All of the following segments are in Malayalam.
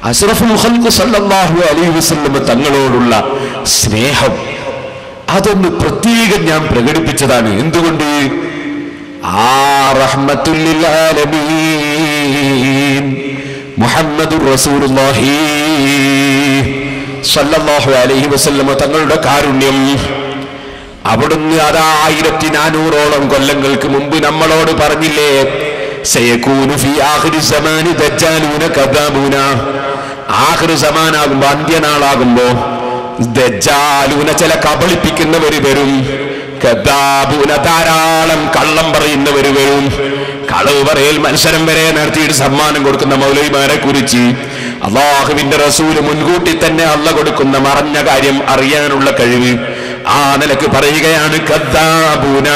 അഷ്റഫുൽ ഖൽഖ് സല്ലല്ലാഹു അലൈഹി വസല്ലം തങ്ങളോടുള്ള സ്നേഹം അതൊന്ന് പ്രത്യേകം ഞാൻ പ്രകടിപ്പിച്ചതാണ് എന്തുകൊണ്ട് ആ റഹ്മത്തുല്ലിൽ ആലമീൻ മുഹമ്മദുർ റസൂലുള്ളാഹി സല്ലല്ലാഹു അലൈഹി വസല്ലം തങ്ങളുടെ കാരുണ്യം അവിടുന്ന് അതാ ആയിരത്തി നാനൂറോളം കൊല്ലങ്ങൾക്ക് മുമ്പ് നമ്മളോട് പറഞ്ഞില്ലേ സയകൂനു ഫി ആഖിരി സമാനി ദജ്ജാലൂന കദാബൂന ആഖിരി സമാനാകുമ്പോ അന്ത്യനാളാകുമ്പോ ദജ്ജാലൂന ചില കബളിപ്പിക്കുന്നവര് വരും കദാബൂന ധാരാളം കള്ളം പറയുന്നവര് വരും കളവ് പറയൽ മത്സരം വരെ നടത്തിയിട്ട് സമ്മാനം കൊടുക്കുന്ന മൗലവിമാരെ കുറിച്ച് അള്ളാഹുവിന്റെ റസൂല് മുൻകൂട്ടി തന്നെ അള്ള കൊടുക്കുന്ന മറഞ്ഞ കാര്യം അറിയാനുള്ള കഴിവ് ആ നിലക്ക് പറയുകയാണ് കദ്ദാബൂന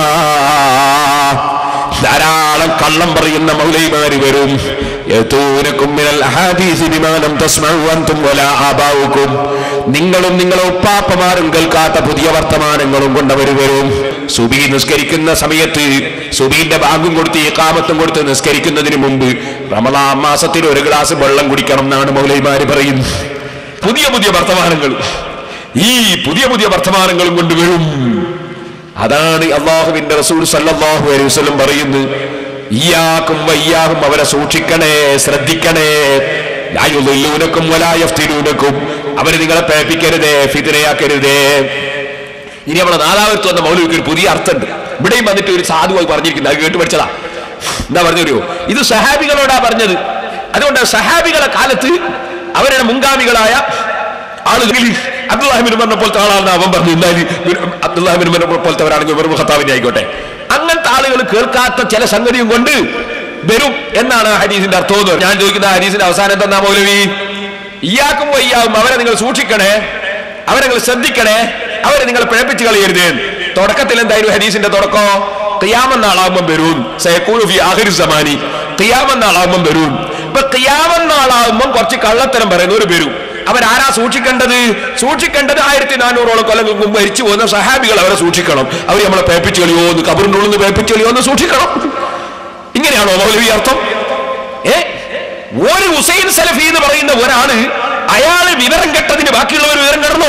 ധാരാളം കള്ളം പറയുന്ന മൗലൈമാര് വരും യതൂനക്കും മിനൽ അഹാദീസി ബിമാ ലം തസ്മഉ അൻതും വലാ ആബാഉക്കും നിങ്ങളും നിങ്ങളെ ഉപ്പാപ്പമാരും കേൾക്കാത്ത പുതിയ വർത്തമാനങ്ങളും കൊണ്ടവർ വരും സുബി നിസ്കരിക്കുന്ന സമയത്ത് സുബീന്റെ ബാങ്കും കൊടുത്ത് ഇഖാമത്തും കൊടുത്ത് നിസ്കരിക്കുന്നതിന് മുമ്പ് റമളാൻ മാസത്തിൽ ഒരു ഗ്ലാസ് വെള്ളം കുടിക്കണം എന്നാണ് മൗലൈമാര് പറയുന്നത് പുതിയ പുതിയ വർത്തമാനങ്ങൾ ഈ പുതിയ പുതിയ വർത്തമാനങ്ങളും കൊണ്ട് വരും അതാണ് അള്ളാഹുവിന്റെ റസൂൽ സല്ലല്ലാഹു അലൈഹി വസല്ലം പറയുന്നത് ഇയാക്കും വയ്യാകും അവരെ സൂക്ഷിക്കണേ ശ്രദ്ധിക്കണേ ലായുദില്ലൂനക്കും വലായഫ്തിലൂനക്കും അവര് നിങ്ങളെ പേപ്പിക്കരുതേ ഫിതിനയാക്കരുതേ ഇനി നമ്മളെ നാലാമത്തെ വന്ന മൗലവിക്ക് ഒരു പുതിയ അർത്ഥമുണ്ട് ഇവിടെയും വന്നിട്ട് ഒരു സാധുവായി പറഞ്ഞിരിക്കുന്നത് അത് കേട്ട് പഠിച്ചതാ എന്താ പറഞ്ഞു ഇത് സഹാബികളോടാ പറഞ്ഞത് അതുകൊണ്ട് സഹാബികളെ കാലത്ത് അവരുടെ മുൻഗാമികളായ ആളുകളിൽ അബ്ദുല്ലാഹിബിൻ ഉമറിനെ പോലത്തെ ആളാണെന്ന് അവൻ പറഞ്ഞു എന്നാലും അബ്ദുല്ലാഹിബിൻ ഉമറിനെ പോലത്തെ അവരാണെങ്കിൽ ഉമർ ഖത്താബിന്റെ ആയിക്കോട്ടെ അങ്ങനത്തെ ആളുകൾ കേൾക്കാത്ത ചില സംഗതിയും കൊണ്ട് വരും എന്നാണ് ആ ഹദീസിന്റെ അർത്ഥം എന്ന് ഞാൻ ചോദിക്കുന്ന ആ ഹദീസിന്റെ അവസാനം തന്നാ മൗലവി ഇയാക്കും വയ്യാവും അവരെ നിങ്ങൾ സൂക്ഷിക്കണേ അവരെ നിങ്ങൾ ശ്രദ്ധിക്കണേ അവരെ നിങ്ങൾ പിഴപ്പിച്ച് കളയരുത് തുടക്കത്തിൽ എന്തായാലും ഹദീസിന്റെ തുടക്കം ഖിയാമെന്നാളാകുമ്പം വരും സയക്കൂലു ഫി ആഖിരി സമാനി ഖിയാമെന്നാളാകുമ്പം വരും ഇപ്പൊ ഖിയാമെന്നാളാകുമ്പം കുറച്ച് കള്ളത്തരം പറയുന്നവർ വരും അവരാരാ സൂക്ഷിക്കേണ്ടത് സൂക്ഷിക്കേണ്ടത് ആയിരത്തി നാനൂറോളം കൊല്ലങ്ങൾക്ക് മുമ്പ് മരിച്ചു പോകുന്ന സഹാബികൾ അവരെ സൂക്ഷിക്കണം അവർ നമ്മളെ പേപ്പിച്ച് കളിയോ എന്ന് കബറിന്റെ ഉള്ളിൽ നിന്ന് പേപ്പിച്ച് കളിയോ എന്ന് സൂക്ഷിക്കണം ഇങ്ങനെയാണോ മൗലവി അർത്ഥം ഏ ഒരു ഹുസൈൻ സലഫി എന്ന് പറയുന്ന ഒരാള് അയാള് വിവരം കെട്ടതിന് ബാക്കിയുള്ളവർ വിവരം കെടണോ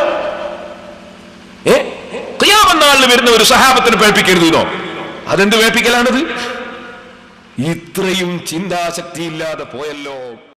ഏ ക്രിയാമെന്നാളിൽ വരുന്ന ഒരു സഹാബത്തിന് പേപ്പിക്കരുതെന്നോ അതെന്ത് പേപ്പിക്കലാണത് ഇത്രയും ചിന്താശക്തി ഇല്ലാതെ പോയല്ലോ